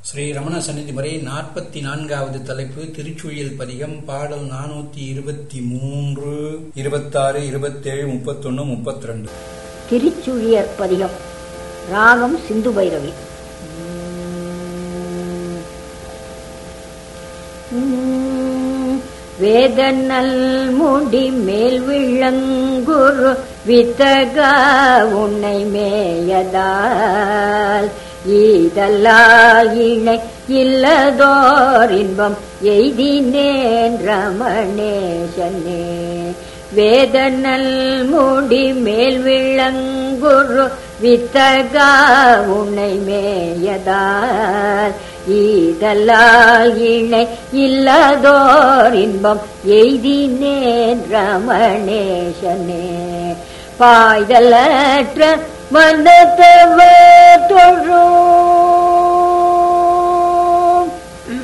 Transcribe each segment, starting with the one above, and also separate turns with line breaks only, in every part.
ஸ்ரீ ரமண சந்நிதி முறை நாற்பத்தி நான்காவது தலைப்பு திருச்சுழியல் பதிகம் பாடல் நானூத்தி இருபத்தி மூன்று இருபத்தாறு இருபத்தேழு முப்பத்தொன்னு முப்பத்தி ரெண்டு
திருச்சுழியர் பதிகம் ராகம் சிந்து பைரவி வேதநல் முடி மேல் விளங்குரு வித்தக உன்னை மேயதால் ஈதல்லால் இணை இல்லதோர் இன்பம் எய்தினேன் ரமணேசனே வேதநல் முடி மேல் விளங்குரு வித்தகா உன்னை மேயதால் ஈதலால் இணை இல்லதோர் இன்பம் எய்தினேன் ரமணேசனே பாய்தலற்ற மனத்தவ தொழும்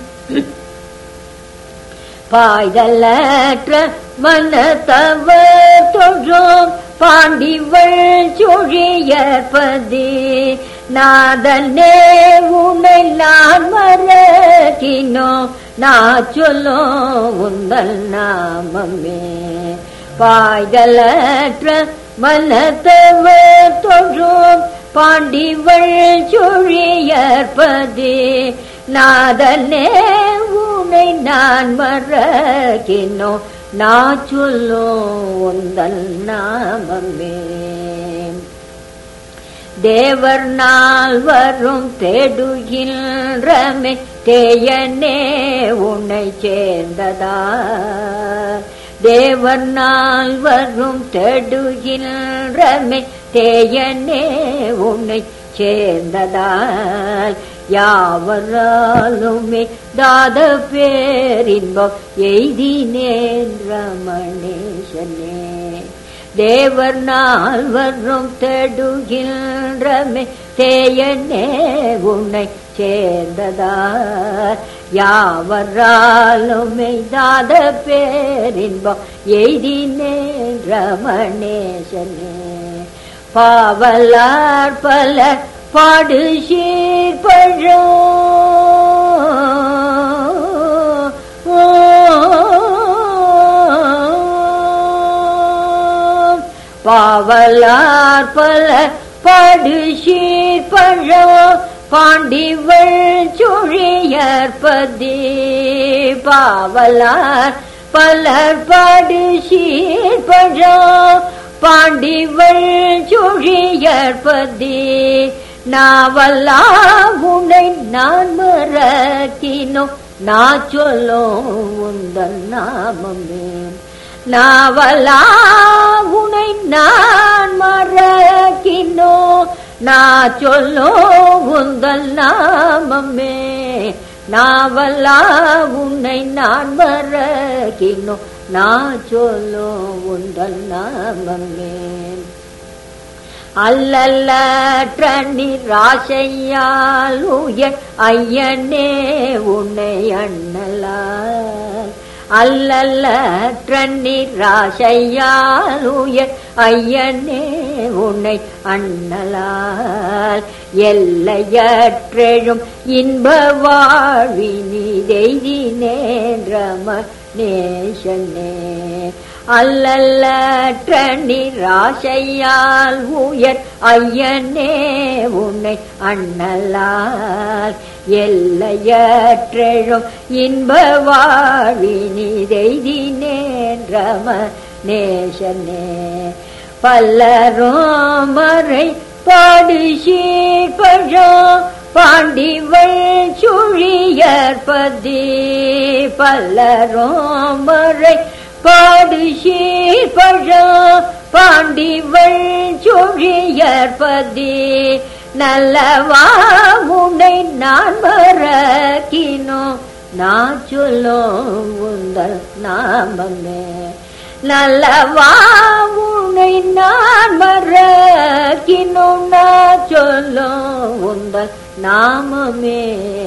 பாய்தலற்ற மனத்தவ தொழும் பாண்டிவள் சுழியற்பதி நாதனே உன்னை நான் மறக்கினோ நான் சொல்லோ உந்தல் நாமமே பாய்தலற்ற மனத்தவ தொழும் பாண்டிவள் சுழியற்பதி நாதனே உன்னை நான் மறக்கினோ நான் சொல்லோ உந்தல் நாமமே தேவர் நாள் வரும் தேடுகின்றமே தேயனே உன்னை சேர்ந்ததா தேவர் நாள் வரும் தேடுகின்றமே தேயனே உன்னை சேர்ந்ததால் யாவராலுமே தாத பேரின்பம் எய்தினேன் ரமணேசனே தேவர் நாள் வரும் தேடுகின்றமே தேயனே உன்னை சேர்ந்ததால் யாவராலுமே தாத பேரின்பம் எய்தினேன் ரமணேசனே பாவலார் பல பாடு சீர்பழோ பாவலார் பல பாடு சீர்பழோ பாண்டிவள் சுழியற்பதி பாவலார் பலர் பாடு சீர்பழோ பாண்டிவள் சுழியற்பதி நாவல்லா உன்னை நான் மறக்கினோ நான் சொல்லோ உந்தன் நாமமே நாவலா உன்னை நான் மறக்கினோ நான் சொல்லோ உந்தல் நாமமே நாவலா உன்னை நான் மறக்கினோ நான் சொல்லோ உந்தல் நாமமே அல்லல்ல ராசையால் உயர் ஐயனே உன்னை அண்ணலால் அல்லல்ல ராசையால் உயர் ஐயனே உன்னை அண்ணலால் எல்லையற்றெழும் இன்ப வாழ்வினி தெய்தினேன் ரமணேசனே அல்லல்ல ராசையால் உயர் ஐயனே உன்னை அண்ணலால் எல்லையற்றெழும் இன்ப வாழினி தெய்தினேன் ரம நேசனே பல்லரும் மறை பாடு சீர்பழோ பாண்டிவள் சுழியற்பதி பல்லரும் மறை பாடு சீர்பழோ பாண்டிவள் சுழியற்பதி நல்லவா உன்னை நான் மறக்கினோ நான் சொல்லோ உந்தல் நாமமே நல்லவா உன்னை நான் மறக்கினோ நான் சொல்லோ உந்தல் நாமமே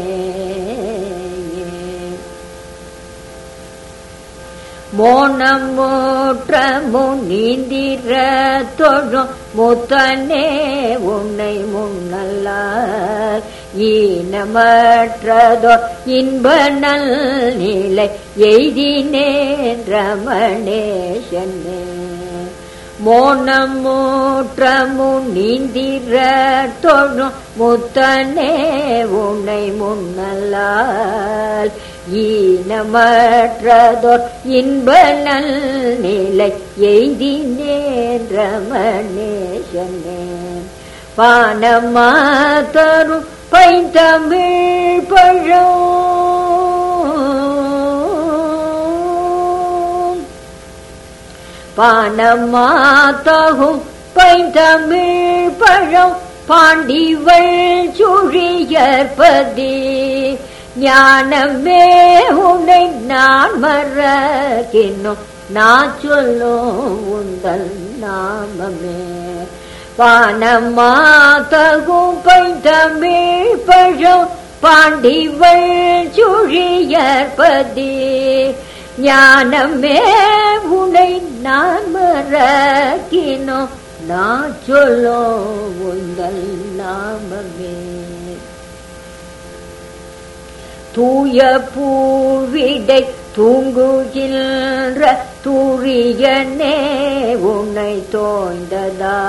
மோனமோற்றமோ நீந்திர தொழும் முத்தனே உன்னை முன்னல்லால் ஈனமற்றதோ இன்ப நல் நிலை எய்தினேன் ரமணேசனே மோனம் மூற்றமு நீந்திர தொழும் முத்தனே உனை முன்னலால் ஈனமற்றதோர் இன்ப நல் நிலை எய்தினேன் ரமணேசனே பானமா தரும் பைந்தமிழ் பழம் பானமாத்தகும் பைந்தமிழ் பழம் பாண்டிவள் சுழியற்பதி ஞானமே உன்னை நான் மறக்கினும் நான் சொல்லும் உந்தல் நாமமே பானமாத்தகும் பைந்தமிழ் பழம் பாண்டிவள் சுழியற்பதி ஞானமே உனை நான் மறக்கினோ நான் சொல்லோ உந்தல் நாமமே தூய பூவிடை தூங்குகின்ற தூரியனே உன்னை தோய்ந்ததா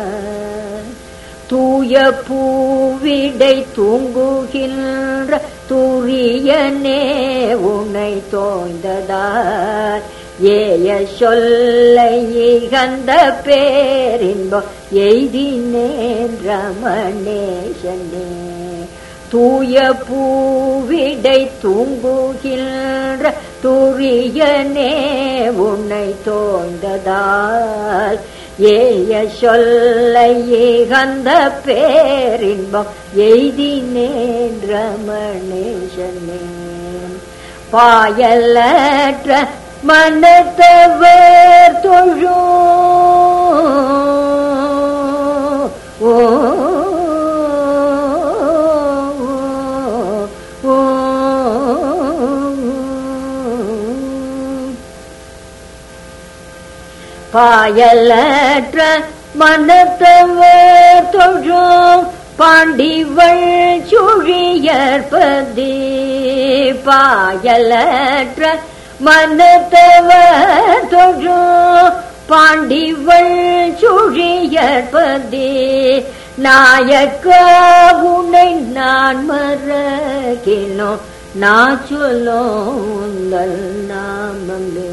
தூய பூவிடை தூங்குகின்ற தூரியனே உன்னை தோய்ந்ததா ஏய சொல்லை இகந்த பேரின்பம் எய்தினேன் ரமணேசனே தூய பூவிடை தூங்குகின்ற துரியனே உன்னை தோய்ந்ததால் ஏய சொல்லை ஏகந்த பேரின்பம் எய்தினேன் ரமணேசனே பாயலற்ற மனத்தவர் தொழோ ஓ ஓ பாயலற்ற மனத்தவர் தொழும் பாண்டிவள் சுழியற்பதி பாயலற்ற மனத்தவர் தொழும் பாண்டிவள் சுழியற்பதி நாயக்க உன்னை நான் மறக்கினோ நான் சொல்லோ உங்கள் நாமமே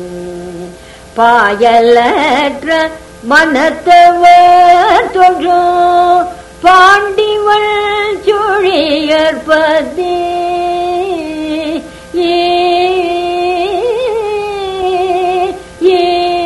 பாயலற்ற மனத்தவர் தொழோ பாண்டிவள் சுழியற்பதி ஏ ஏ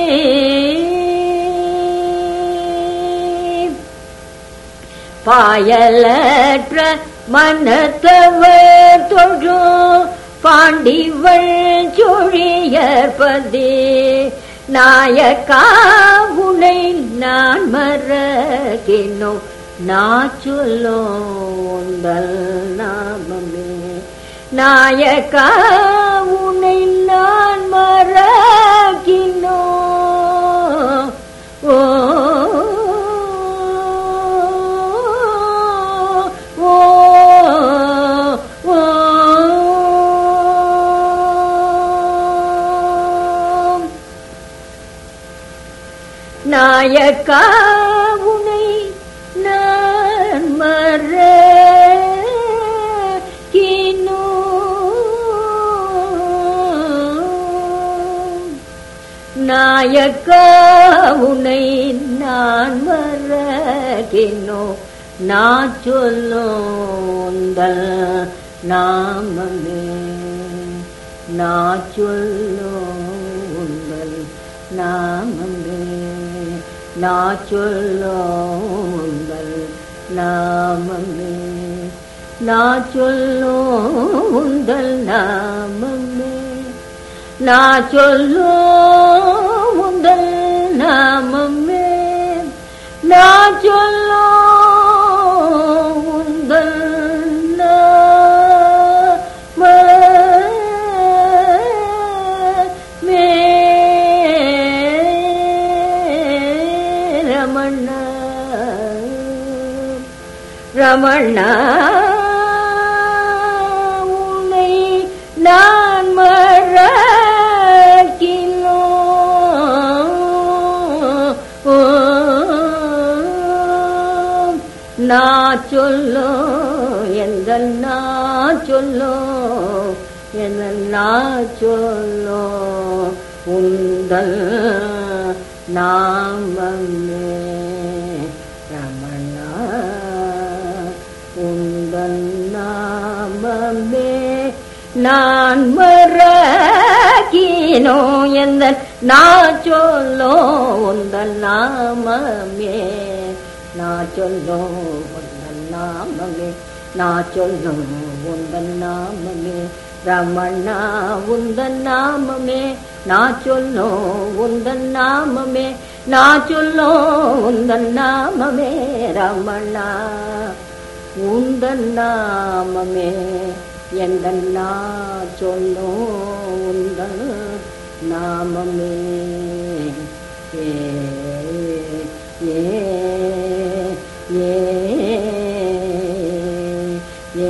பாயலற்ற மனத்தவர் தொழோ பாண்டிவள் சுழியற்பதி நாயக்கா உனை நான் மறக்கினோ நான் சொல்லோ உந்தல் நாமமே நாயக்கா உனை நான் மறக்கினோ ஓ ஓ ஓ நாயக்கா உனை நான் மறக்கினோ நாயக்கா உனை நான் மறக்கினோ நான் சொல்லுந்தல் நாமமே நான் சொல்லுந்தல் நாமமே நான் சொல்லுந்தல் நாமமே நான் சொல்லுந்தல் நாமமே நான் சொல்லோ உந்தல் நாமமே நான் சொல்லோ உந்தல் நாமமே ரமண ரமண சொல்லோ எந்த நான் சொல்லோ எந்த நான் சொல்லோ உந்தல் நாமமே ரமணா உந்தன் நாமமே நான் மறக்கினோ எந்த நான் சொல்லோ உந்தன் நாமமே நான் சொல்லோ உந்தன் நாமமே நான் சொல்லோ உந்தன் நாமமே ரமணா உந்தன் நாமமே நான் சொல்லோ உந்தன் நாமமே நான் சொல்லோ உந்தன் நாமமே ரமணா உந்தன் நாமமே எந்த நான் சொல்லோ உந்தன் நாமமே ஏ ஏ ஏ ஏ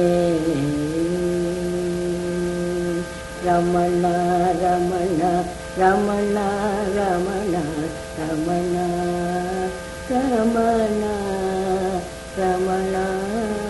ரமண ரமண ரமண ரமண ரமண ரமண ரமண